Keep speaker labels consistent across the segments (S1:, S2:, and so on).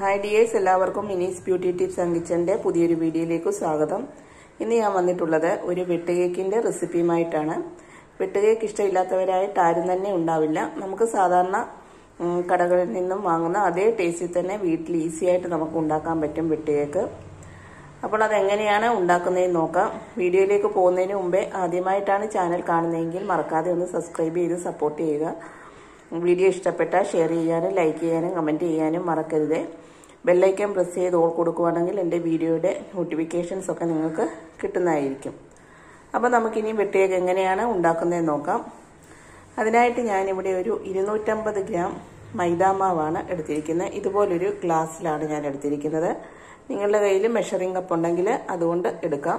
S1: hi dears എല്ലാവർക്കും മിനീസ് beauty tips and കിച്ചൻ്റെ പുതിയൊരു വീഡിയോയിലേക്ക് സ്വാഗതം ഇന്ന് ഞാൻ വന്നിട്ടുള്ളത് ഒരു വെട്ടുകേക്കിൻ്റെ റെസിപ്പിയുമായിട്ടാണ് വെട്ടുകേക്ക് ഇഷ്ടമില്ലാത്തവരായിട്ട് ആരും തന്നെ ഉണ്ടാവില്ല നമുക്ക് സാധാരണ ഉം, കടകളിൽ നിന്നും വാങ്ങുന്ന അതേ ടേസ്റ്റിൽ തന്നെ വീട്ടിൽ ഈസി ആയിട്ട് നമുക്ക് ഉണ്ടാക്കാൻ പറ്റും വെട്ടുകേക്ക് അപ്പോൾ അതെങ്ങനെയാണ് ഉണ്ടാക്കുന്നതെന്ന് നോക്കാം വീഡിയോയിലേക്ക് പോകുന്നതിന് മുമ്പേ ആദ്യമായിട്ടാണ് ചാനൽ കാണുന്നതെങ്കിൽ മറക്കാതെ ഒന്ന് സബ്സ്ക്രൈബ് ചെയ്ത് സപ്പോർട്ട് ചെയ്യുക വീഡിയോ ഇഷ്ടപ്പെട്ടാൽ ഷെയർ ചെയ്യാനും ലൈക്ക് ചെയ്യാനും കമൻറ്റ് ചെയ്യാനും മറക്കരുത് ബെല്ലൈക്കൻ പ്രസ് ചെയ്ത് ഓൾ കൊടുക്കുകയാണെങ്കിൽ എൻ്റെ വീഡിയോയുടെ നോട്ടിഫിക്കേഷൻസ് ഒക്കെ നിങ്ങൾക്ക് കിട്ടുന്നതായിരിക്കും അപ്പോൾ നമുക്കിനി വെട്ടിയേക്ക് എങ്ങനെയാണ് ഉണ്ടാക്കുന്നതെന്ന് നോക്കാം അതിനായിട്ട് ഞാനിവിടെ ഒരു ഇരുന്നൂറ്റമ്പത് ഗ്രാം മൈദാമാവാണ് എടുത്തിരിക്കുന്നത് ഇതുപോലൊരു ഗ്ലാസ്സിലാണ് ഞാൻ എടുത്തിരിക്കുന്നത് നിങ്ങളുടെ കയ്യിൽ മെഷറിംഗ് കപ്പ് ഉണ്ടെങ്കിൽ അതുകൊണ്ട് എടുക്കാം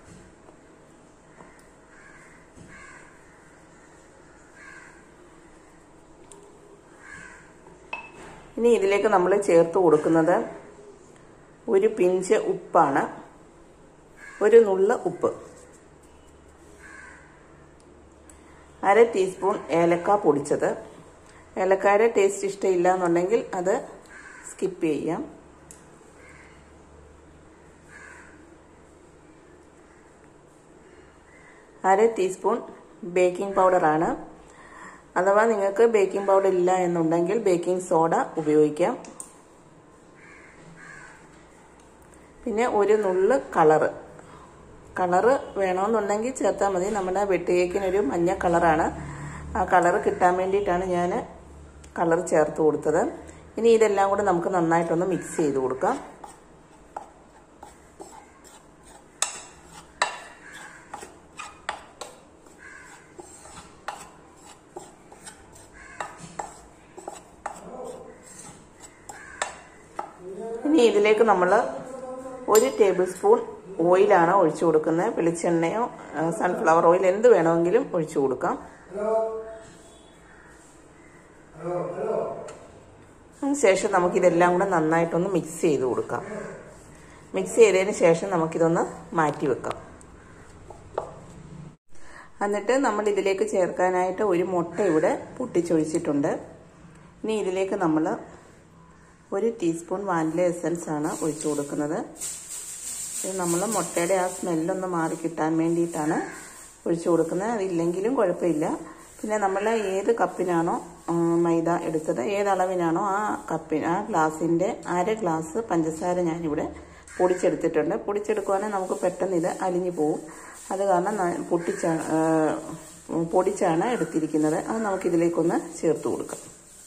S1: ഇനി ഇതിലേക്ക് നമ്മൾ ചേർത്ത് കൊടുക്കുന്നത് ഒരു പിഞ്ച് ഉപ്പാണ് ഒരു നുള്ള ഉപ്പ് അര ടീസ്പൂൺ ഏലക്ക പൊടിച്ചത് ഏലക്കായുടെ ടേസ്റ്റ് ഇഷ്ടമില്ല എന്നുണ്ടെങ്കിൽ അത് സ്കിപ്പ് ചെയ്യാം അര ടീസ്പൂൺ ബേക്കിംഗ് പൗഡറാണ് അഥവാ നിങ്ങൾക്ക് ബേക്കിംഗ് പൗഡർ ഇല്ല എന്നുണ്ടെങ്കിൽ ബേക്കിംഗ് സോഡ ഉപയോഗിക്കാം പിന്നെ ഒരു നുള്ള് കളറ് കളറ് വേണമെന്നുണ്ടെങ്കിൽ ചേർത്താൽ മതി നമ്മുടെ വെട്ടുകേക്കിനൊരു മഞ്ഞ കളറാണ് ആ കളറ് കിട്ടാൻ വേണ്ടിയിട്ടാണ് ഞാൻ കളർ ചേർത്ത് കൊടുത്തത് ഇനി ഇതെല്ലാം കൂടെ നമുക്ക് നന്നായിട്ടൊന്ന് മിക്സ് ചെയ്ത് കൊടുക്കാം ഇനി ഇതിലേക്ക് നമ്മൾ ഒരു ടേബിൾ സ്പൂൺ ഓയിലാണ് ഒഴിച്ചു കൊടുക്കുന്നത് വെളിച്ചെണ്ണയോ സൺഫ്ലവർ ഓയിൽ എന്ത് വേണമെങ്കിലും ഒഴിച്ചു കൊടുക്കാം ശേഷം നമുക്കിതെല്ലാം കൂടെ നന്നായിട്ടൊന്ന് മിക്സ് ചെയ്ത് കൊടുക്കാം മിക്സ് ചെയ്തതിന് ശേഷം നമുക്കിതൊന്ന് മാറ്റി വെക്കാം എന്നിട്ട് നമ്മൾ ഇതിലേക്ക് ചേർക്കാനായിട്ട് ഒരു മുട്ട ഇവിടെ പൊട്ടിച്ചൊഴിച്ചിട്ടുണ്ട് ഇനി ഇതിലേക്ക് നമ്മൾ ഒരു ടീസ്പൂൺ വാനില എസൻസ് ആണ് ഒഴിച്ചു കൊടുക്കുന്നത് ഇത് നമ്മൾ മുട്ടയുടെ ആ സ്മെല്ലൊന്ന് മാറി കിട്ടാൻ വേണ്ടിയിട്ടാണ് ഒഴിച്ചു കൊടുക്കുന്നത് അതില്ലെങ്കിലും കുഴപ്പമില്ല പിന്നെ നമ്മൾ ഏത് കപ്പിനാണോ മൈദ എടുത്തത് ഏത് അളവിനാണോ ആ കപ്പിന് ആ ഗ്ലാസിൻ്റെ അര ഗ്ലാസ് പഞ്ചസാര ഞാനിവിടെ പൊടിച്ചെടുത്തിട്ടുണ്ട് പൊടിച്ചെടുക്കുവാണെങ്കിൽ നമുക്ക് പെട്ടെന്ന് ഇത് അലിഞ്ഞു പോകും അത് കാരണം പൊട്ടിച്ചാണ് പൊടിച്ചാണ് എടുത്തിരിക്കുന്നത് അത് നമുക്കിതിലേക്കൊന്ന് ചേർത്ത് കൊടുക്കാം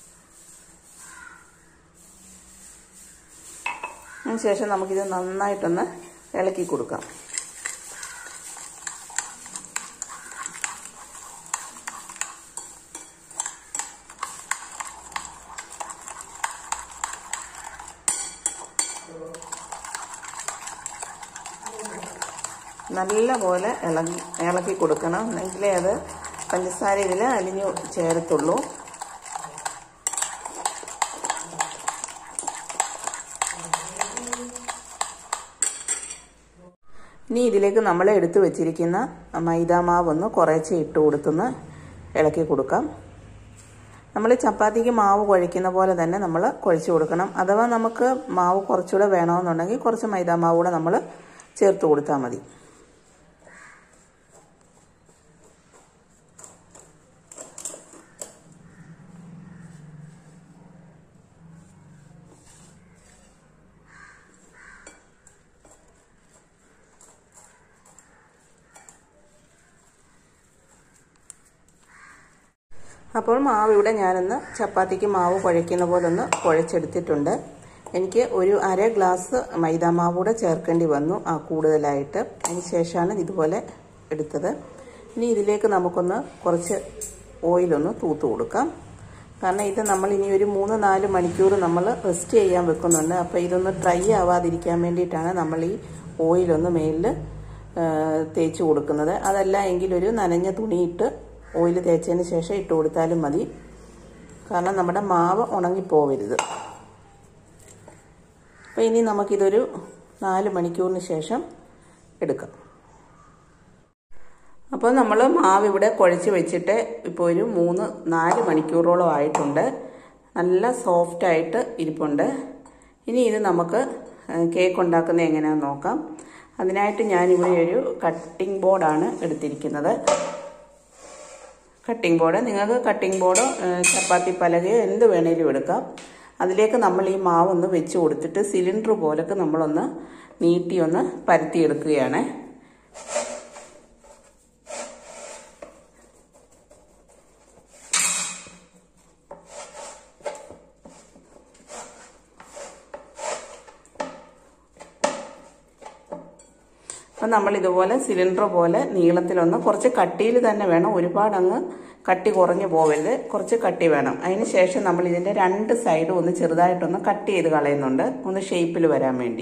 S1: ശേഷം നമുക്കിത് നന്നായിട്ടൊന്ന് ഇളക്കി കൊടുക്കാം നല്ല പോലെ ഇളകി ഇളക്കി കൊടുക്കണം എന്നെങ്കിലേ അത് പഞ്ചസാര ഇതിൽ അലിഞ്ഞു ചേരത്തുള്ളൂ ഇനി ഇതിലേക്ക് നമ്മൾ എടുത്തു വെച്ചിരിക്കുന്ന മൈദാമാവ് ഒന്ന് കുറേശ്ശെ ഇട്ട് കൊടുത്തുനിന്ന് ഇളക്കി കൊടുക്കാം നമ്മൾ ചപ്പാത്തിക്ക് മാവ് കുഴയ്ക്കുന്ന പോലെ തന്നെ നമ്മൾ കുഴച്ച് കൊടുക്കണം അഥവാ നമുക്ക് മാവ് കുറച്ചുകൂടെ വേണമെന്നുണ്ടെങ്കിൽ കുറച്ച് മൈദാമാവ് കൂടെ നമ്മൾ ചേർത്ത് കൊടുത്താൽ മതി അപ്പോൾ മാവ് ഇവിടെ ഞാനൊന്ന് ചപ്പാത്തിക്ക് മാവ് കുഴയ്ക്കുന്ന പോലെ ഒന്ന് കുഴച്ചെടുത്തിട്ടുണ്ട് എനിക്ക് ഒരു അര ഗ്ലാസ് മൈദാമാവ് കൂടെ ചേർക്കേണ്ടി വന്നു ആ കൂടുതലായിട്ട് അതിന് ശേഷമാണ് ഇതുപോലെ എടുത്തത് ഇനി ഇതിലേക്ക് നമുക്കൊന്ന് കുറച്ച് ഓയിലൊന്ന് തൂത്ത് കൊടുക്കാം കാരണം ഇത് നമ്മൾ ഇനി ഒരു മൂന്ന് നാല് മണിക്കൂർ നമ്മൾ റെസ്റ്റ് ചെയ്യാൻ വെക്കുന്നുണ്ട് അപ്പോൾ ഇതൊന്ന് ഡ്രൈ ആവാതിരിക്കാൻ വേണ്ടിയിട്ടാണ് നമ്മൾ ഈ ഓയിലൊന്ന് മേലിൽ തേച്ച് കൊടുക്കുന്നത് അതല്ല എങ്കിൽ ഒരു നനഞ്ഞ തുണിയിട്ട് ഓയിൽ തേച്ചതിന് ശേഷം ഇട്ട് കൊടുത്താലും മതി കാരണം നമ്മുടെ മാവ് ഉണങ്ങിപ്പോവരുത് അപ്പോൾ ഇനി നമുക്കിതൊരു നാല് മണിക്കൂറിന് ശേഷം എടുക്കാം അപ്പോൾ നമ്മൾ മാവ് ഇവിടെ കുഴച്ച് വെച്ചിട്ട് ഇപ്പോൾ ഒരു മൂന്ന് നാല് മണിക്കൂറോളം ആയിട്ടുണ്ട് നല്ല സോഫ്റ്റായിട്ട് ഇരിപ്പുണ്ട് ഇനി ഇത് നമുക്ക് കേക്ക് ഉണ്ടാക്കുന്നത് എങ്ങനെയാണെന്ന് നോക്കാം അതിനായിട്ട് ഞാനിവിടെ ഒരു കട്ടിംഗ് ബോർഡാണ് എടുത്തിരിക്കുന്നത് കട്ടിംഗ് ബോർഡ് നിങ്ങൾക്ക് കട്ടിംഗ് ബോർഡോ ചപ്പാത്തി പലകയോ എന്ത് വേണേലും എടുക്കാം അതിലേക്ക് നമ്മൾ ഈ മാവൊന്ന് വെച്ച് കൊടുത്തിട്ട് സിലിണ്ടർ പോലൊക്കെ നമ്മളൊന്ന് നീട്ടി ഒന്ന് പരത്തിയെടുക്കുകയാണ് അപ്പം നമ്മൾ ഇതുപോലെ സിലിണ്ടർ പോലെ നീളത്തിലൊന്ന് കുറച്ച് കട്ടിയിൽ തന്നെ വേണം ഒരുപാട് അങ്ങ് കട്ടി കുറഞ്ഞു പോവരുത് കുറച്ച് കട്ടി വേണം അതിന് ശേഷം നമ്മൾ ഇതിൻ്റെ രണ്ട് സൈഡും ഒന്ന് ചെറുതായിട്ടൊന്ന് കട്ട് ചെയ്ത് കളയുന്നുണ്ട് ഒന്ന് ഷേപ്പിൽ വരാൻ വേണ്ടി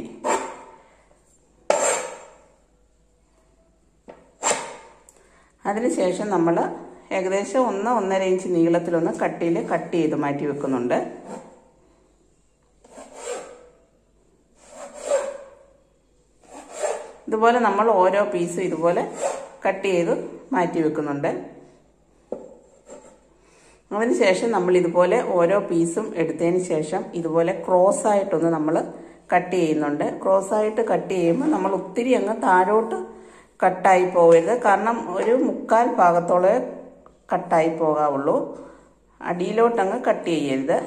S1: അതിനുശേഷം നമ്മൾ ഏകദേശം ഒന്ന് ഒന്നര ഇഞ്ച് നീളത്തിലൊന്ന് കട്ടിയിൽ കട്ട് ചെയ്ത് മാറ്റി വെക്കുന്നുണ്ട് ഇതുപോലെ നമ്മൾ ഓരോ പീസും ഇതുപോലെ കട്ട് ചെയ്ത് മാറ്റി വെക്കുന്നുണ്ട് അതിനുശേഷം നമ്മൾ ഇതുപോലെ ഓരോ പീസും എടുത്തതിന് ശേഷം ഇതുപോലെ ക്രോസ് ആയിട്ടൊന്ന് നമ്മൾ കട്ട് ചെയ്യുന്നുണ്ട് ക്രോസ് ആയിട്ട് കട്ട് ചെയ്യുമ്പോൾ നമ്മൾ ഒത്തിരി അങ്ങ് താഴോട്ട് കട്ടായി പോകരുത് കാരണം ഒരു മുക്കാൽ ഭാഗത്തോളം കട്ടായി പോകാവുള്ളൂ അടിയിലോട്ടങ്ങ് കട്ട് ചെയ്യരുത്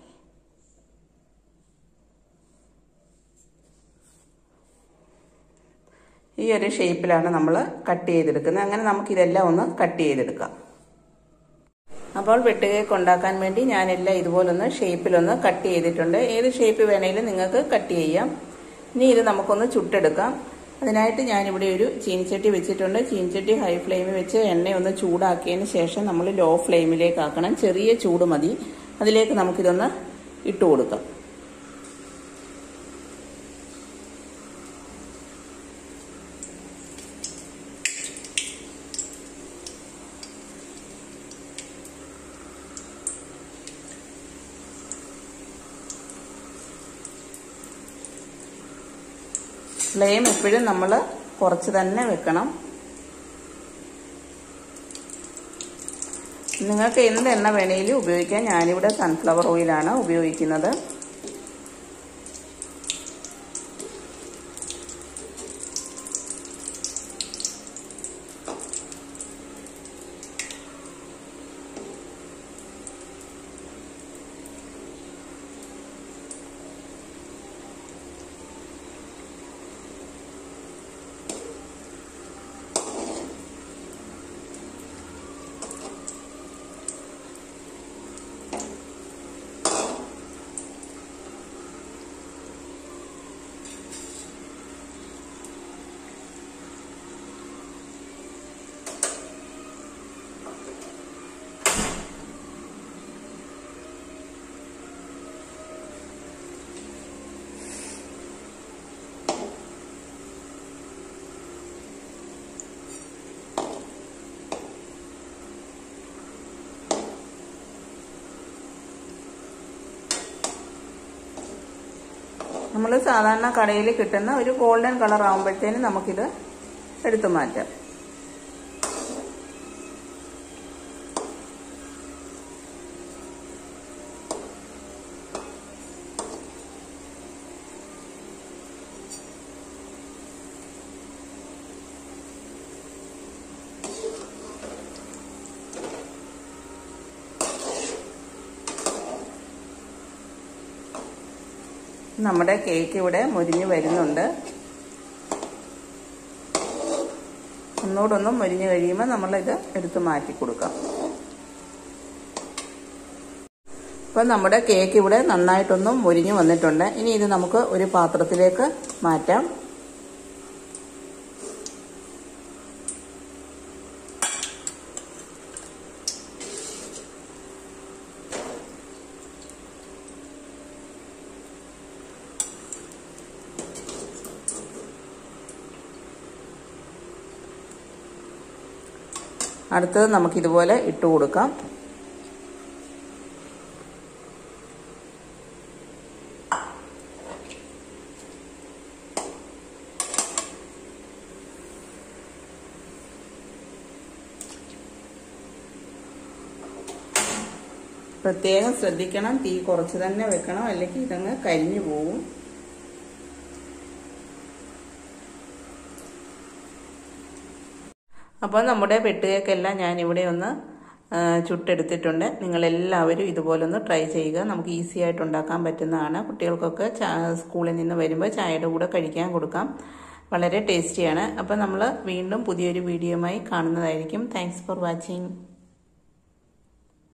S1: ഈ ഒരു ഷേപ്പിലാണ് നമ്മൾ കട്ട് ചെയ്തെടുക്കുന്നത് അങ്ങനെ നമുക്കിതെല്ലാം ഒന്ന് കട്ട് ചെയ്തെടുക്കാം അപ്പോൾ വെട്ടുകേക്ക് ഉണ്ടാക്കാൻ വേണ്ടി ഞാനെല്ലാം ഇതുപോലൊന്ന് ഷേപ്പിലൊന്ന് കട്ട് ചെയ്തിട്ടുണ്ട് ഏത് ഷേപ്പ് വേണേലും നിങ്ങൾക്ക് കട്ട് ചെയ്യാം ഇനി ഇത് നമുക്കൊന്ന് ചുട്ടെടുക്കാം അതിനായിട്ട് ഞാനിവിടെ ഒരു ചീനിച്ചട്ടി വെച്ചിട്ടുണ്ട് ചീനിച്ചട്ടി ഹൈ ഫ്ലെയിമിൽ വെച്ച് എണ്ണയൊന്ന് ചൂടാക്കിയതിന് ശേഷം നമ്മൾ ലോ ഫ്ലെയിമിലേക്ക് ആക്കണം ചെറിയ ചൂട് മതി അതിലേക്ക് നമുക്കിതൊന്ന് ഇട്ട് കൊടുക്കാം ഫ്ലെയിം എപ്പോഴും നമ്മൾ കുറച്ച് തന്നെ വെക്കണം നിങ്ങൾക്ക് എന്ത് എണ്ണ വേണേലും ഉപയോഗിക്കാം ഞാനിവിടെ സൺഫ്ലവർ ഓയിലാണ് ഉപയോഗിക്കുന്നത് നമ്മൾ സാധാരണ കടയിൽ കിട്ടുന്ന ഒരു ഗോൾഡൻ കളർ ആകുമ്പോഴത്തേനും നമുക്കിത് എടുത്തു മാറ്റാം നമ്മുടെ കേക്ക് ഇവിടെ മുരിഞ്ഞ് വരുന്നുണ്ട് ഒന്നുകൂടൊന്ന് മുരിഞ്ഞ് കഴിയുമ്പോൾ നമ്മളിത് എടുത്ത് മാറ്റി കൊടുക്കാം അപ്പം നമ്മുടെ കേക്ക് ഇവിടെ നന്നായിട്ടൊന്ന് മുരിഞ്ഞ് വന്നിട്ടുണ്ട് ഇനി ഇത് നമുക്ക് ഒരു പാത്രത്തിലേക്ക് മാറ്റാം അടുത്തത് നമുക്കിതുപോലെ ഇട്ട് കൊടുക്കാം പ്രത്യേകം ശ്രദ്ധിക്കണം തീ കുറച്ച് തന്നെ വെക്കണം അല്ലെങ്കിൽ ഇതങ്ങ് കരിഞ്ഞു പോകും അപ്പോൾ നമ്മുടെ വെട്ടുകേക്കെല്ലാം ഞാനിവിടെ ഒന്ന് ചുട്ടെടുത്തിട്ടുണ്ട് നിങ്ങളെല്ലാവരും ഇതുപോലൊന്ന് ട്രൈ ചെയ്യുക നമുക്ക് ഈസി ആയിട്ട് ഉണ്ടാക്കാൻ പറ്റുന്നതാണ് കുട്ടികൾക്കൊക്കെ സ്കൂളിൽ നിന്ന് വരുമ്പോൾ ചായയുടെ കൂടെ കഴിക്കാൻ കൊടുക്കാം വളരെ ടേസ്റ്റിയാണ് അപ്പോൾ നമ്മൾ വീണ്ടും പുതിയൊരു വീഡിയോയുമായി കാണുന്നതായിരിക്കും താങ്ക്സ് ഫോർ വാച്ചിങ്